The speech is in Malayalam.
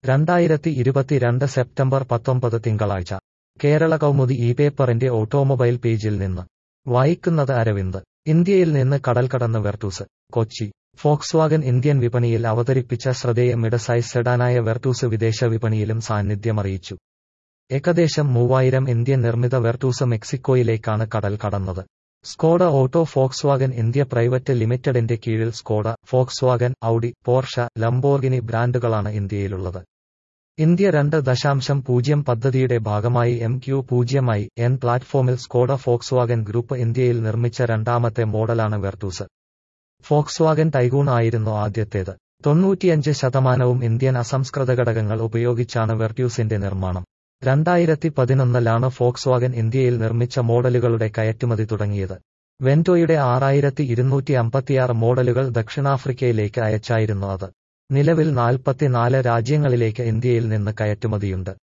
രണ്ടായിരത്തി ഇരുപത്തിരണ്ട് സെപ്റ്റംബർ പത്തൊമ്പത് തിങ്കളാഴ്ച കേരള കൗമുദി ഈ പേപ്പറിന്റെ ഓട്ടോമൊബൈൽ പേജിൽ നിന്ന് വായിക്കുന്നത് അരവിന്ദ് ഇന്ത്യയിൽ നിന്ന് കടൽ കടന്ന് വെർട്ടൂസ് കൊച്ചി ഫോക്സ്വാഗൻ ഇന്ത്യൻ വിപണിയിൽ അവതരിപ്പിച്ച ശ്രദ്ധേയ മിഡ് സൈസ് സെഡാനായ വെർട്ടൂസ് വിദേശ വിപണിയിലും സാന്നിധ്യമറിയിച്ചു ഏകദേശം മൂവായിരം ഇന്ത്യൻ നിർമ്മിത വെർട്ടൂസ് മെക്സിക്കോയിലേക്കാണ് കടൽ കടന്നത് Skoda auto Volkswagen India private ലിമിറ്റഡിന്റെ കീഴിൽ Skoda Volkswagen Audi Porsche Lamborghini ബ്രാൻഡുകളാണ് ഇന്ത്യയിലുള്ളത് ഇന്ത്യ രണ്ട് ദശാംശം പൂജ്യം പദ്ധതിയുടെ ഭാഗമായി എം ക്യു പൂജ്യമായി എൻ പ്ലാറ്റ്ഫോമിൽ സ്കോഡ ഫോക്സ്വാഗൻ ഗ്രൂപ്പ് ഇന്ത്യയിൽ നിർമ്മിച്ച രണ്ടാമത്തെ മോഡലാണ് വെർട്ടൂസ് ഫോക്സ്വാഗൻ ടൈഗൂൺ ആയിരുന്നു ആദ്യത്തേത് തൊണ്ണൂറ്റിയഞ്ച് ശതമാനവും ഇന്ത്യൻ അസംസ്കൃത ഘടകങ്ങൾ ഉപയോഗിച്ചാണ് വെർട്യൂസിന്റെ നിർമ്മാണം രണ്ടായിരത്തി പതിനൊന്നിലാണ് ഫോക്സ്വാഗൻ ഇന്ത്യയിൽ നിർമ്മിച്ച മോഡലുകളുടെ കയറ്റുമതി തുടങ്ങിയത് വെന്റോയുടെ ആറായിരത്തി ഇരുന്നൂറ്റി അമ്പത്തിയാറ് മോഡലുകൾ ദക്ഷിണാഫ്രിക്കയിലേക്ക് അയച്ചായിരുന്നു അത് നിലവിൽ നാൽപ്പത്തിനാല് രാജ്യങ്ങളിലേക്ക് ഇന്ത്യയിൽ നിന്ന് കയറ്റുമതിയുണ്ട്